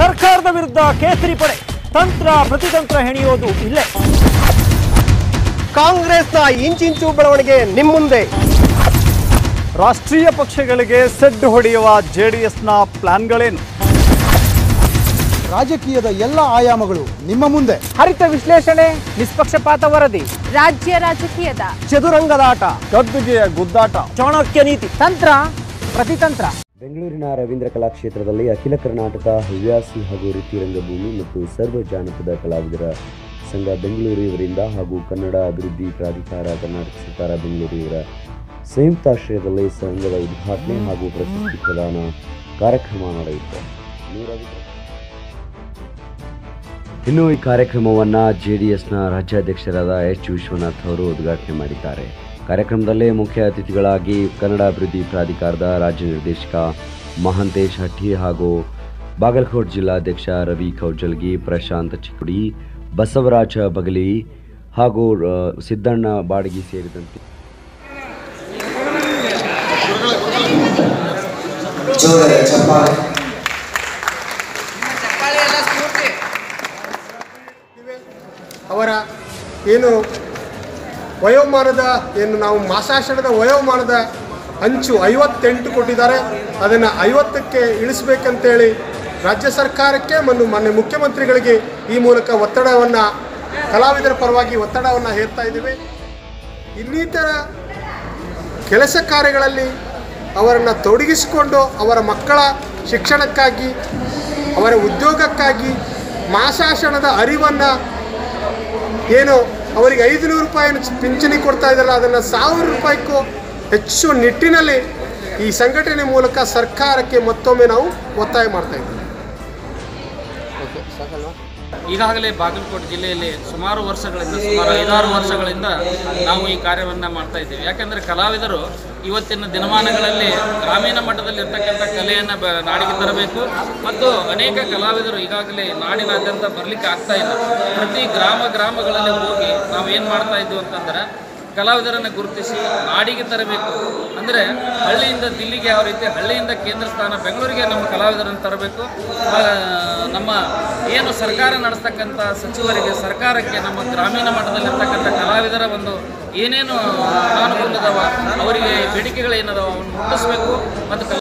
ಸರ್ಕಾರದ ವಿರುದ್ಧ ಕೇಸರಿ ಪಡೆ ತಂತ್ರ ಪ್ರತಿತಂತ್ರ ಹೆಣೆಯೋದು ಇಲ್ಲೇ ಕಾಂಗ್ರೆಸ್ನ ಇಂಚಿಂಚು ಬೆಳವಣಿಗೆ ನಿಮ್ಮ ಮುಂದೆ ರಾಷ್ಟ್ರೀಯ ಪಕ್ಷಗಳಿಗೆ ಸೆಡ್ಡು ಹೊಡೆಯುವ ಜೆಡಿಎಸ್ನ ಪ್ಲಾನ್ಗಳೇನು ರಾಜಕೀಯದ ಎಲ್ಲ ಆಯಾಮಗಳು ನಿಮ್ಮ ಮುಂದೆ ಹರಿತ ವಿಶ್ಲೇಷಣೆ ನಿಷ್ಪಕ್ಷಪಾತ ವರದಿ ರಾಜ್ಯ ರಾಜಕೀಯದ ಚದುರಂಗದಾಟ ಗದ್ದುಗೆಯ ಗುದ್ದಾಟ ಚಾಣಕ್ಯ ನೀತಿ ತಂತ್ರ ಪ್ರತಿತಂತ್ರ ಬೆಂಗಳೂರಿನ ರವೀಂದ್ರ ಕಲಾಕ್ಷೇತ್ರದಲ್ಲಿ ಅಖಿಲ ಕರ್ನಾಟಕ ಹವ್ಯಾಸಿ ಹಾಗೂ ವೃತ್ತಿ ರಂಗಭೂಮಿ ಮತ್ತು ಸರ್ವ ಜಾನಪದ ಕಲಾವಿದರ ಸಂಘ ಬೆಂಗಳೂರು ಇವರಿಂದ ಹಾಗೂ ಕನ್ನಡ ಅಭಿವೃದ್ಧಿ ಪ್ರಾಧಿಕಾರ ಕರ್ನಾಟಕ ಸರ್ಕಾರ ಬೆಂಗಳೂರು ಇವರ ಸಂಯುಕ್ತಾಶ್ರಯದಲ್ಲಿ ಸಂಘದ ಉದ್ಘಾಟನೆ ಹಾಗೂ ಪ್ರಶಸ್ತಿ ಪ್ರದಾನ ಕಾರ್ಯಕ್ರಮ ನಡೆಯಿತು ನೂರಾರು- ಇನ್ನು ಈ ಕಾರ್ಯಕ್ರಮವನ್ನು ಜೆ ಡಿ ಎಸ್ನ ರಾಜ್ಯಾಧ್ಯಕ್ಷರಾದ ಎಚ್ ವಿಶ್ವನಾಥ್ ಅವರು ಉದ್ಘಾಟನೆ ಮಾಡಿದ್ದಾರೆ ಕಾರ್ಯಕ್ರಮದಲ್ಲಿ ಮುಖ್ಯ ಅತಿಥಿಗಳಾಗಿ ಕನ್ನಡ ಅಭಿವೃದ್ಧಿ ಪ್ರಾಧಿಕಾರದ ರಾಜ್ಯ ನಿರ್ದೇಶಕ ಮಹಾಂತೇಶ್ ಹಟ್ಟಿ ಹಾಗೂ ಬಾಗಲಕೋಟ್ ಜಿಲ್ಲಾಧ್ಯಕ್ಷ ರವಿ ಕೌಜಲ್ಗಿ ಪ್ರಶಾಂತ್ ಚಿಕ್ಕುಡಿ ಬಸವರಾಜ ಬಗಲಿ ಹಾಗೂ ಆ, ಸಿದ್ದಣ್ಣ ಬಾಡಗಿ ಸೇರಿದಂತೆ ಜೋರೆ ಚಪ್ಪಾಳೆ ಅವರ ಏನು ವಯೋಮಾನದ ಏನು ನಾವು ಮಾಸಾಶನದ ವಯೋಮಾನದ ಅಂಚು ಐವತ್ತೆಂಟು ಕೊಟ್ಟಿದ್ದಾರೆ ಅದನ್ನು ಐವತ್ತಕ್ಕೆ ಇಳಿಸ್ಬೇಕಂತೇಳಿ ರಾಜ್ಯ ಸರ್ಕಾರಕ್ಕೆ ಮತ್ತು ಮಾನ್ಯ ಮುಖ್ಯಮಂತ್ರಿಗಳಿಗೆ ಈ ಮೂಲಕ ಒತ್ತಡವನ್ನು ಕಲಾವಿದರ ಪರವಾಗಿ ಒತ್ತಡವನ್ನು ಹೇರ್ತಾ ಇದ್ದೀವಿ ಇನ್ನಿತರ ಕೆಲಸ ಕಾರ್ಯಗಳಲ್ಲಿ ಅವರನ್ನು ತೊಡಗಿಸಿಕೊಂಡು ಅವರ ಮಕ್ಕಳ ಶಿಕ್ಷಣಕ್ಕಾಗಿ ಅವರ ಉದ್ಯೋಗಕ್ಕಾಗಿ ಮಾಸಾಶನದ ಅರಿವನ್ನು ಏನು ಅವರಿಗೆ ಐದುನೂರು ರೂಪಾಯಿ ಪಿಂಚಣಿ ಕೊಡ್ತಾ ಇದ್ದಲ್ಲ ಅದನ್ನು ಸಾವಿರ ರೂಪಾಯಿಗೂ ಹೆಚ್ಚು ನಿಟ್ಟಿನಲ್ಲಿ ಈ ಸಂಘಟನೆ ಮೂಲಕ ಸರ್ಕಾರಕ್ಕೆ ಮತ್ತೊಮ್ಮೆ ನಾವು ಒತ್ತಾಯ ಮಾಡ್ತಾ ಇದ್ದೀವಿ ಈಗಾಗಲೇ ಬಾಗಲಕೋಟೆ ಜಿಲ್ಲೆಯಲ್ಲಿ ಸುಮಾರು ವರ್ಷಗಳಿಂದ ಸುಮಾರು ಐದಾರು ವರ್ಷಗಳಿಂದ ನಾವು ಈ ಕಾರ್ಯವನ್ನು ಮಾಡ್ತಾ ಇದ್ದೇವೆ ಯಾಕಂದರೆ ಕಲಾವಿದರು ಇವತ್ತಿನ ದಿನಮಾನಗಳಲ್ಲಿ ಗ್ರಾಮೀಣ ಮಟ್ಟದಲ್ಲಿರ್ತಕ್ಕಂಥ ಕಲೆಯನ್ನು ಬ ನಾಡಿಗೆ ತರಬೇಕು ಮತ್ತು ಅನೇಕ ಕಲಾವಿದರು ಈಗಾಗಲೇ ನಾಡಿನಾದ್ಯಂತ ಬರಲಿಕ್ಕೆ ಆಗ್ತಾ ಇಲ್ಲ ಪ್ರತಿ ಗ್ರಾಮ ಗ್ರಾಮಗಳಲ್ಲಿ ಹೋಗಿ ನಾವು ಏನು ಮಾಡ್ತಾ ಇದ್ದೀವಿ ಅಂತಂದ್ರೆ ಕಲಾವಿದರನ್ನು ಗುರುತಿಸಿ ನಾಡಿಗೆ ತರಬೇಕು ಅಂದರೆ ಹಳ್ಳಿಯಿಂದ ದಿಲ್ಲಿಗೆ ಯಾವ ರೀತಿ ಹಳ್ಳಿಯಿಂದ ಕೇಂದ್ರ ಸ್ಥಾನ ಬೆಂಗಳೂರಿಗೆ ನಮ್ಮ ಕಲಾವಿದರನ್ನು ತರಬೇಕು ಆ, ನಮ್ಮ ಏನು ಸರ್ಕಾರ ನಡೆಸ್ತಕ್ಕಂಥ ಸಚಿವರಿಗೆ ಸರ್ಕಾರಕ್ಕೆ ನಮ್ಮ ಗ್ರಾಮೀಣ ಮಟ್ಟದಲ್ಲಿರ್ತಕ್ಕಂಥ ಕಲಾವಿದರ ಒಂದು ಏನೇನು ಅನಾನುಕೂಲದವ ಅವರಿಗೆ ಬೇಡಿಕೆಗಳೇನದವ ಅವನ್ನು ಮುಟ್ಟಿಸ್ಬೇಕು ಮತ್ತು